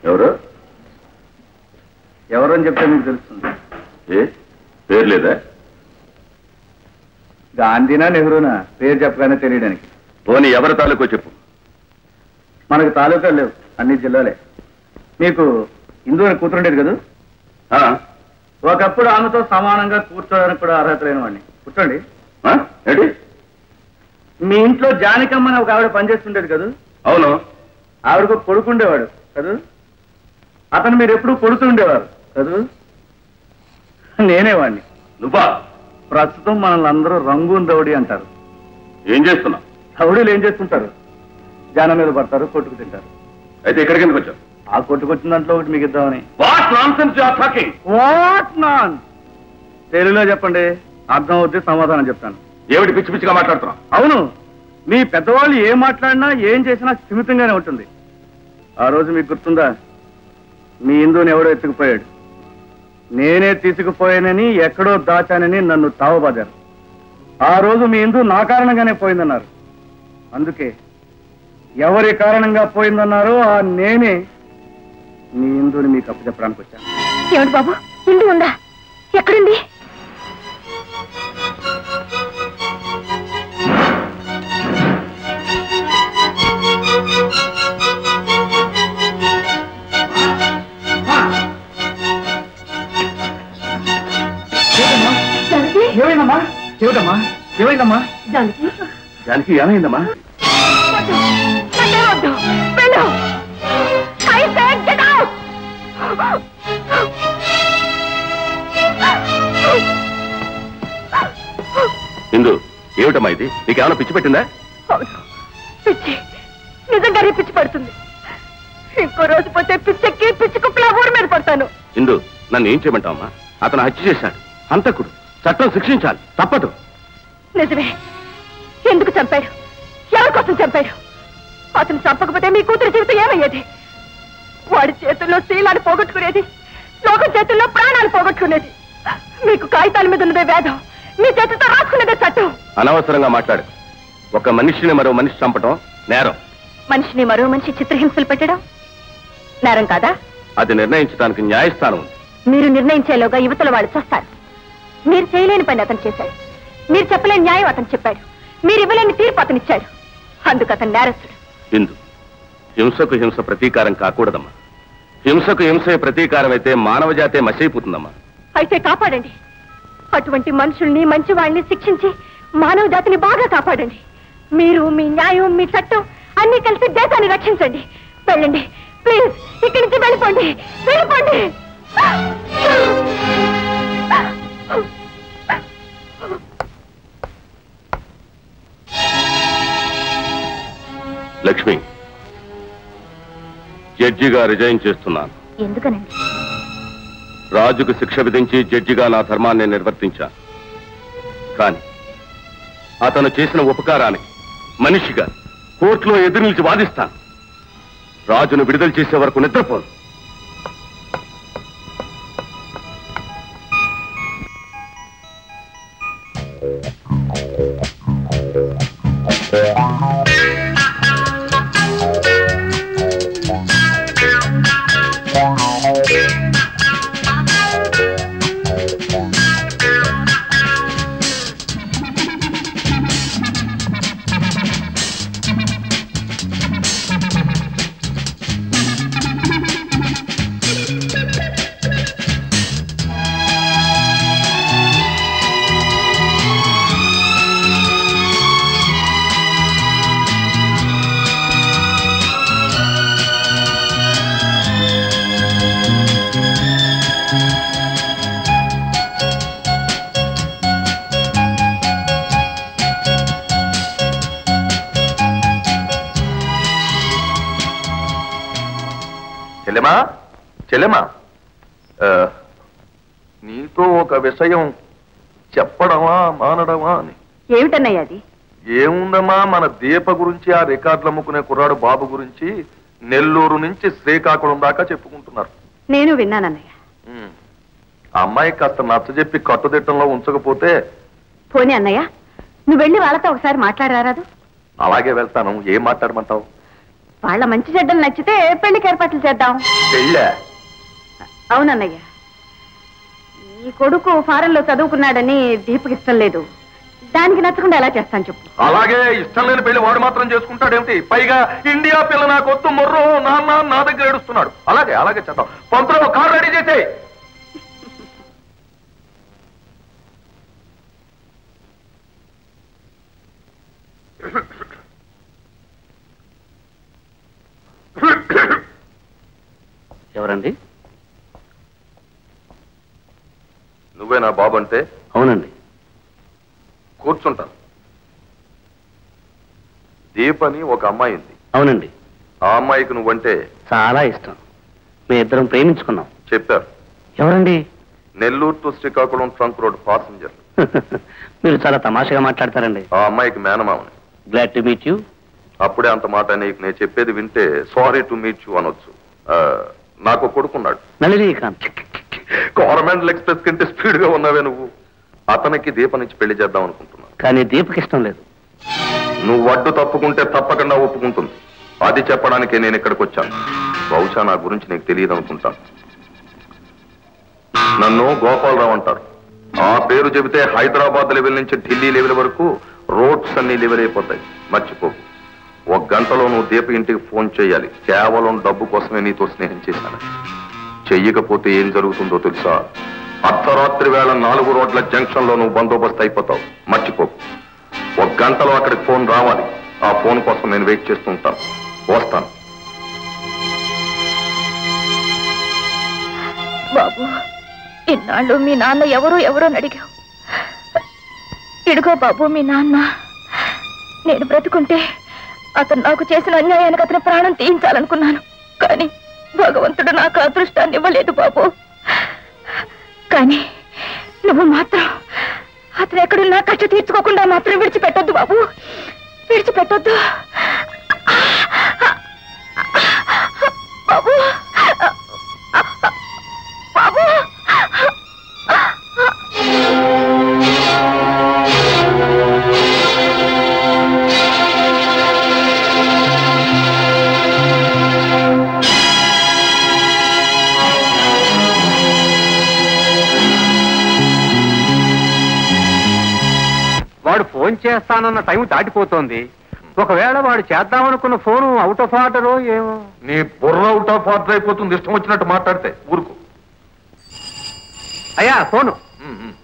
ఎవరు ఎవరని చెప్తే మీకు తెలుస్తుంది ఏ పేరు లేదా గాంధీనా నెహ్రూనా పేరు చెప్పగానే తెలియడానికి పోనీ ఎవరి తాలూకో చెప్పు మనకు తాలూకాలు లేవు అన్ని జిల్లాలే మీకు హిందూ అని కూతురుండేది కదా ఆ? ఒకప్పుడు ఆమెతో సమానంగా కూర్చోడానికి కూడా అర్హత లేని వాడిని కూర్చోండి ఆ? ఏంటి మీ ఇంట్లో జానికమ్మ అని ఒక ఆవిడ పనిచేస్తుండేది కదా అవును ఆవిడకు కొడుకుండేవాడు కదూ అతను మీరు ఎప్పుడు కొడుతూ ఉండేవారు కదూ నేనే వాడిని నువ్వా ప్రస్తుతం మనల్ని అందరూ రంగూన్ రౌడీ అంటారు ఏం చేస్తున్నావు రౌడీలు ఏం చేస్తుంటారు జనం మీద పడతారు కొట్టుకు తింటారు అయితే ఇక్కడికి ఎందుకు వచ్చావు ఆ కొట్టుకొచ్చిన దాంట్లో ఒకటి మీకు ఇద్దామని what nonsense you are talking what non తెలుగులో చెప్పండి అర్థం అవుతే సమాధానం చెప్తాను ఏమిటి పిచ్చి పిచ్చిగా మాట్లాడుతున్నావు అవును మీ పెద్దవాళ్ళు ఏం మాట్లాడినా ఏం చేసినా స్థిమితంగానే ఉంటుంది ఆ రోజు మీకు గుర్తుందా మీ హిందువుని ఎవడో ఎత్తుకుపోయాడు నేనే తీసుకుపోయానని ఎక్కడో దాచానని నన్ను తావబాదారు ఆ రోజు మీ హిందూ నా కారణంగానే పోయిందన్నారు అందుకే ఎవరి కారణంగా పోయిందన్నారో ఆ నేనే మీ హిందువుని మీకు అప్పచెప్పడానికి వచ్చాను ఏమిటి బాబు ఇంటి ఉందా ఎక్కడుంది జానకి ఏమైందమ్మా ఏమిటమ్మా ఏమైందమ్మా జానకి దానికి ఏమైందమ్మా వద్దు నాకేం వద్దు వెళ్ళు I said get out! ఇందు ఏమిటమ్మా ఇది నీకేమైనా పిచ్చి పెట్టిందా అవును పిచ్చి నిజంగానే పిచ్చి పడుతుంది ఇంకో రోజు పోతే పిచ్చెక్కి పిచ్చి కుక్కల ఊరి మీద పడతాను ఇందు నన్ను ఏం చేయమంటావమ్మా అతను హత్య చేశాడు హంతకుడు చట్టం శిక్షించాలి తప్పదు నిజమే ఎందుకు చంపాడు ఎవరి కోసం చంపాడు అతను చంపకపోతే మీ కూతురు జీవితం ఏమయ్యేది వాడి చేతుల్లో శీలాన్ని పోగొట్టుకునేది లోకం చేతుల్లో ప్రాణాలు పోగొట్టుకునేది మీకు కాగితాల మీద ఉన్నదే వేదం మీ చేతితో రాసుకునేదే చట్టం అనవసరంగా మాట్లాడు ఒక మనిషిని మరో మనిషి చంపటం నేరం మనిషిని మరో మనిషి చిత్రహింసలు పెట్టడం నేరం కాదా అది నిర్ణయించడానికి న్యాయస్థానం ఉంది మీరు నిర్ణయించేలోగా యువతల వాళ్ళు చేస్తారు మీరు చేయలేని పని అతను చేశాడు మీరు చెప్పలేని న్యాయం అతను చెప్పాడు మీరు ఇవ్వలేని తీర్పు అతను ఇచ్చాడు అందుకు అతను నేరస్తుడు ఇందు హింసకు హింస ప్రతీకారం కాకూడదమ్మా హింసకు హింసే ప్రతీకారం అయితే మానవ జాతే మసైపోతుందమ్మా అయితే కాపాడండి అటువంటి మనుషుల్ని మంచి వాళ్ళని శిక్షించి మానవ జాతిని బాగా కాపాడండి మీరు మీ న్యాయం మీ చట్టం అన్ని కలిసి దేశాన్ని రక్షించండి వెళ్ళండి ప్లీజ్ ఇక్కడి నుంచి వెళ్ళిపోండి వెళ్ళిపోండి లక్ష్మి జడ్జిగా రిజైన్ చేస్తున్నాను ఎందుకనండి రాజుకు శిక్ష విధించి జడ్జిగా నా ధర్మాన్ని నిర్వర్తించాను కానీ అతను చేసిన ఉపకారానికి మనిషిగా కోర్టులో ఎదురు నిలిచి వాదిస్తాను రాజును విడుదల చేసే వరకు నిద్రపోను చెల్లెమా చెల్లెమా ఆ, నీతో ఒక విషయం చెప్పడమా మానడమా అని ఏమిటన్నయ్య అది ఏముందమ్మా మన దీప గురించి ఆ రికార్డులు అమ్ముకునే కుర్రాడు బాబు గురించి నెల్లూరు నుంచి శ్రీకాకుళం దాకా చెప్పుకుంటున్నారు నేను విన్నానన్నయ్య ఉమ్. ఆ అమ్మాయి కాస్త నచ్చజెప్పి కట్టుదిట్టంలో ఉంచకపోతే పోనీ అన్నయ్య నువ్వు వెళ్ళి వాళ్ళతో ఒకసారి మాట్లాడరాదు అలాగే వెళ్తాను ఏం మాట్లాడమంటావు వాళ్ళ మంచి చెడ్డలు నచ్చితే పెళ్లికి ఏర్పాట్లు చేద్దాం పెళ్ళా అవునన్నయ్య ఈ కొడుకు ఫారెన్ లో చదువుకున్నాడని దీపకి ఇష్టం లేదు దానికి నచ్చకుండా ఎలా చేస్తాను చెప్పు అలాగే ఇష్టం లేని పెళ్లి వాడు మాత్రం చేసుకుంటాడేమిటి పైగా ఇండియా పిల్ల నా కొత్త మొర్రో నాన్న నా దగ్గర ఏడుస్తున్నాడు అలాగే అలాగే చేద్దాం పంతులు కార్ రెడీ చేసే ఎవరండి నువ్వే నా బాబు అంటే అవునండి కూర్చుంటాను దీపని ఒక అమ్మాయి ఉంది అవునండి ఆ అమ్మాయికి నువ్వంటే చాలా ఇష్టం మీ ఇద్దరం ప్రేమించుకున్నాం చెప్పారు ఎవరండి Nellore to Srikakulam trunk road passenger మీరు చాలా తమాషగా మాట్లాడతారండి ఆ అమ్మాయికి మేనమామని గ్లాడ్ టు మీట్ యూ అప్పుడే అంత మాట నీకు నేను చెప్పేది వింటే సారీ టు మీట్ యూ అనొచ్చు ఆ, నాకు ఒక కొడుకున్నాడు నళినీకాంత్ గవర్నమెంట్ ఎక్స్ప్రెస్ కంటే స్పీడ్ గా ఉన్నావే నువ్వు అతనికి దీప నుంచి పెళ్లి చేద్దాం అనుకుంటున్నాను కానీ దీపకి ఇష్టం లేదు నువ్వు వడ్డు తప్పుకుంటే తప్పకుండా ఒప్పుకుంటుంది అది చెప్పడానికే నేను ఇక్కడికి వచ్చాను బహుశా నా గురించి నీకు తెలియదు అనుకుంటాను నన్ను గోపాలరావు అంటారు ఆ పేరు చెబితే హైదరాబాద్ లెవెల్ నుంచి ఢిల్లీ లెవెల్ వరకు రోడ్స్ అన్ని లెవెల్ అయిపోతాయి మర్చిపోకు ఒక గంటలో నువ్వు దీప ఇంటికి ఫోన్ చేయాలి కేవలం డబ్బు కోసమే నీతో స్నేహం చేశాను చెయ్యకపోతే ఏం జరుగుతుందో తెలుసా అర్ధరాత్రి వేళ నాలుగు రోడ్ల జంక్షన్ లో నువ్వు బందోబస్తు అయిపోతావు మర్చిపోకు ఒక గంటలో అక్కడికి ఫోన్ రావాలి ఆ ఫోన్ కోసం నేను వెయిట్ చేస్తూ ఉంటాను వస్తాను బాబు ఇన్నాళ్ళు మీ నాన్న ఎవరు ఎవరో అని అడిగావు ఇడుగో బాబు మీ నాన్న నేను బ్రతుకుంటే అతను నాకు చేసిన అన్యాయానికి అతని ప్రాణం తీయించాలనుకున్నాను కానీ భగవంతుడు నాకు అదృష్టాన్ని ఇవ్వలేదు బాబు కానీ నువ్వు మాత్రం అతను ఎక్కడున్నా కక్ష తీర్చుకోకుండా మాత్రం విడిచిపెట్టొద్దు బాబు విడిచిపెట్టొద్దు బాబు బాబు వాడు ఫోన్ చేస్తానన్న టైం దాటిపోతోంది ఒకవేళ వాడు చేద్దామనుకున్న ఫోను అవుట్ ఆఫ్ ఆర్డర్ ఏమో నీ బుర్ర అవుట్ ఆఫ్ ఆర్డర్ అయిపోతుంది ఇష్టం వచ్చినట్టు మాట్లాడితే ఊరుకు అయ్యా ఫోను ఉమ్, ఉమ్.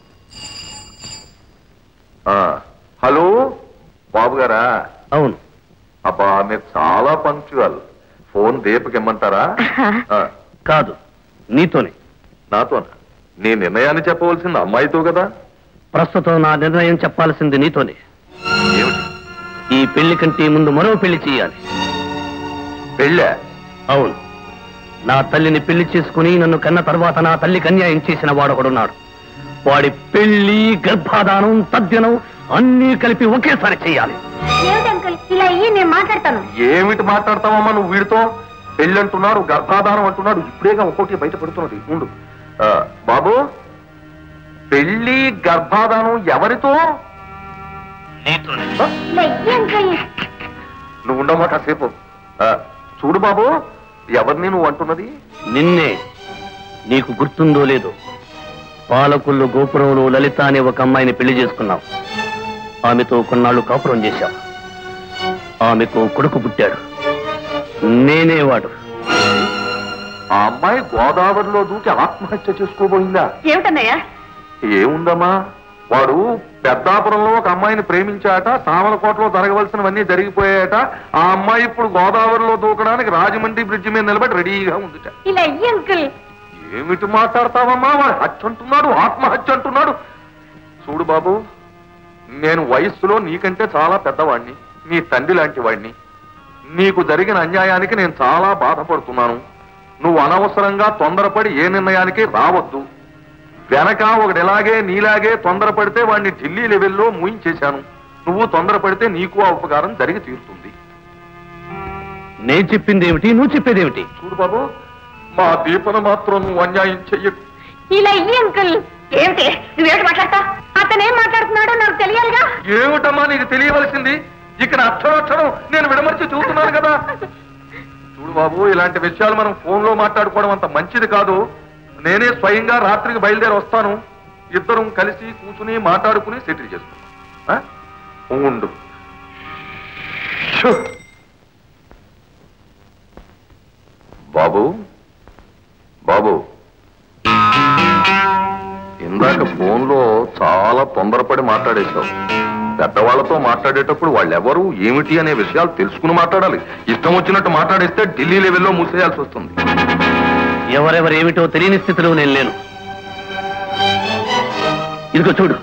ఆ, హలో బాబు గారా అవును అబ్బా మీరు చాలా పంక్చువల్ ఫోన్ దీపకి ఇమ్మంటారా ఆ, కాదు నీతోనే నాతోనా నీ నిర్ణయాన్ని చెప్పవలసింది అమ్మాయితో కదా ప్రస్తుతం నా నిర్ణయం చెప్పాల్సింది నీతోనే ఏమిటి ఈ పెళ్లి కంటే ముందు మరో పెళ్లి చేయాలి పెళ్ళా అవును నా తల్లిని పెళ్లి చేసుకుని నన్ను కన్న తర్వాత నా తల్లికి అన్యాయం చేసిన వాడొకడున్నాడు వాడి పెళ్లి గర్భాధానం తద్యనం అన్నీ కలిపి ఒకేసారి చేయాలి ఏమిటంకుల్ ఇలా అయ్యి నేను మాట్లాడతాను ఏమిటి మాట్లాడతావమ్మా నువ్వు వీడితో పెళ్ళి అంటున్నాడు గర్భాధానం అంటున్నాడు ఇప్పుడేగా ఒక్కోటి బయట పడుతున్నది ఉండు ఆ, బాబు పెళ్లి గర్భాధానం ఎవరితో నీతోనే ఆ, నువ్వు ఉండమ్మా కాసేపు ఆ, చూడు బాబు ఎవరిని నువ్వు అంటున్నది నిన్నే నీకు గుర్తుందో లేదో పాలకుళ్ళు గోపురంలో లలిత అనే ఒక అమ్మాయిని పెళ్లి చేసుకున్నావు ఆమెతో కొన్నాళ్ళు కాపురం చేశావు ఆమెకు కొడుకు పుట్టాడు నేనే వాడు ఆ అమ్మాయి గోదావరిలో దూకి ఆత్మహత్య చేసుకోబోయిందా ఏమిటన్నయ్యా ఏముందమ్మా వాడు పెద్దాపురంలో ఒక అమ్మాయిని ప్రేమించాట సామలకోటలో జరగవలసినవన్నీ జరిగిపోయాట ఆ అమ్మాయి ఇప్పుడు గోదావరిలో దూకడానికి రాజమండ్రి బ్రిడ్జి మీద నిలబడి రెడీగా ఉందిట ఇలా అయ్యి అంకుల్ ఏమిటి మాట్లాడతావమ్మా వాడు హత్య అంటున్నాడు ఆత్మహత్య అంటున్నాడు చూడు బాబు నేను వయస్సులో నీకంటే చాలా పెద్దవాణ్ణి నీ తండ్రి లాంటి వాడిని నీకు జరిగిన అన్యాయానికి నేను చాలా బాధపడుతున్నాను నువ్వు అనవసరంగా తొందరపడి ఏ నిర్ణయానికి రావద్దు వెనక ఒకటి ఇలాగే నీలాగే తొందరపడితే వాడిని ఢిల్లీ లెవెల్లో మూయించేశాను నువ్వు తొందరపడితే నీకు ఆ ఉపకారం జరిగి తీరుతుంది నేను చెప్పింది ఏమిటి నువ్వు చెప్పేదేమిటి చూడు బాబు మా దీపన మాత్రం నువ్వు అన్యాయం చెయ్యకు ఇలా అయ్యి అంకుల్ ఏమిటి నువ్వేమిటి మాట్లాడతా అతను ఏం మాట్లాడుతున్నాడో నాకు తెలియాలిగా ఏమిటమ్మా నీకు తెలియవలసింది ఇక్కడ అక్షరం అక్షరం నేను విడమర్చి చూస్తున్నాను కదా బాబు ఇలాంటి విషయాలు మనం ఫోన్ లో మాట్లాడుకోవడం అంత మంచిది కాదు నేనే స్వయంగా రాత్రికి బయలుదేరి వస్తాను ఇద్దరం కలిసి కూర్చుని మాట్లాడుకుని సెటిల్ చేసుకుంటాం ఆ? ఉండు షూ. బాబు బాబు ఇందాక ఫోన్లో చాలా తొందరపడి మాట్లాడేశావు పెద్దవాళ్లతో మాట్లాడేటప్పుడు వాళ్ళెవరు ఏమిటి అనే విషయాలు తెలుసుకుని మాట్లాడాలి ఇష్టం వచ్చినట్టు మాట్లాడేస్తే ఢిల్లీ లెవెల్లో మూసేయాల్సి వస్తుంది ఎవరెవరేమిటో తెలియని స్థితిలో నేను లేను ఇదిగో చూడు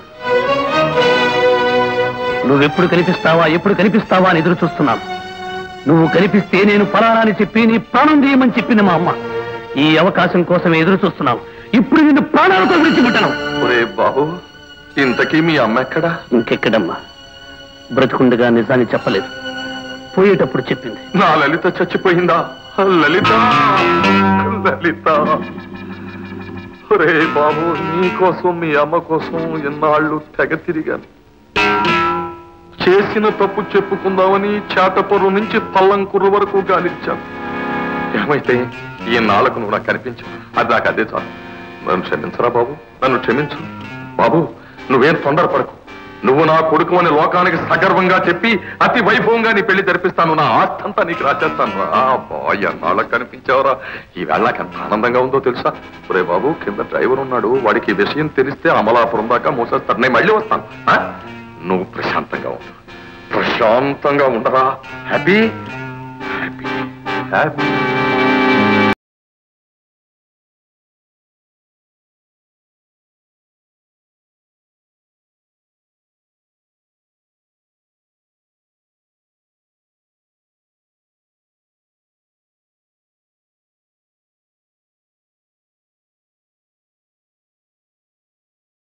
నువ్వెప్పుడు కనిపిస్తావా ఎప్పుడు కనిపిస్తావా అని ఎదురు చూస్తున్నాను నువ్వు కనిపిస్తే నేను ఫలానా అని చెప్పి నీ ప్రాణం తీయమని చెప్పింది మా అమ్మ ఈ అవకాశం కోసమే ఎదురు చూస్తున్నావు ఇప్పుడు నిన్ను ప్రాణాలతో విడిచిపెట్టను ఒరే బాబు ఇంతకీ మీ అమ్మ ఎక్కడా ఇంకెక్కడమ్మా బ్రతుకుండగా నిజాన్ని చెప్పలేదు పోయేటప్పుడు చెప్పింది నా లలిత చచ్చిపోయిందా లలిత లలిత ఒరే బాబు నీ కోసం మీ అమ్మ కోసం ఎన్నాళ్ళు తెగ తిరిగాను చేసిన తప్పు చెప్పుకుందామని చేటపొరు నుంచి పల్లంకుర్రు వరకు గాలించాను ఏమైతే ఈ నాళ్ళకు నువ్వు నాకు కనిపించావు అది నాకు అదే చాలు నన్ను క్షమించరా బాబు నన్ను క్షమించు బాబు నువ్వేం తొందరపడకు నువ్వు నా కొడుకు అని లోకానికి సగర్వంగా చెప్పి అతి వైభవంగా నీ పెళ్లి జరిపిస్తాను నా ఆస్తంతా నీకు రాసేస్తాను రా బాయ్ అన్నాళ్ళకి కనిపించావురా ఈ వేళ నాకు ఎంత ఆనందంగా ఉందో తెలుసా ఒరే బాబు కింద డ్రైవర్ ఉన్నాడు వాడికి ఈ విషయం తెలిస్తే అమలాపురం దాకా మోసేస్తాడు నేను మళ్ళీ వస్తాను ఆ? నువ్వు ప్రశాంతంగా ఉండు ప్రశాంతంగా ఉండరా హ్యాపీ హ్యాపీ హ్యాపీ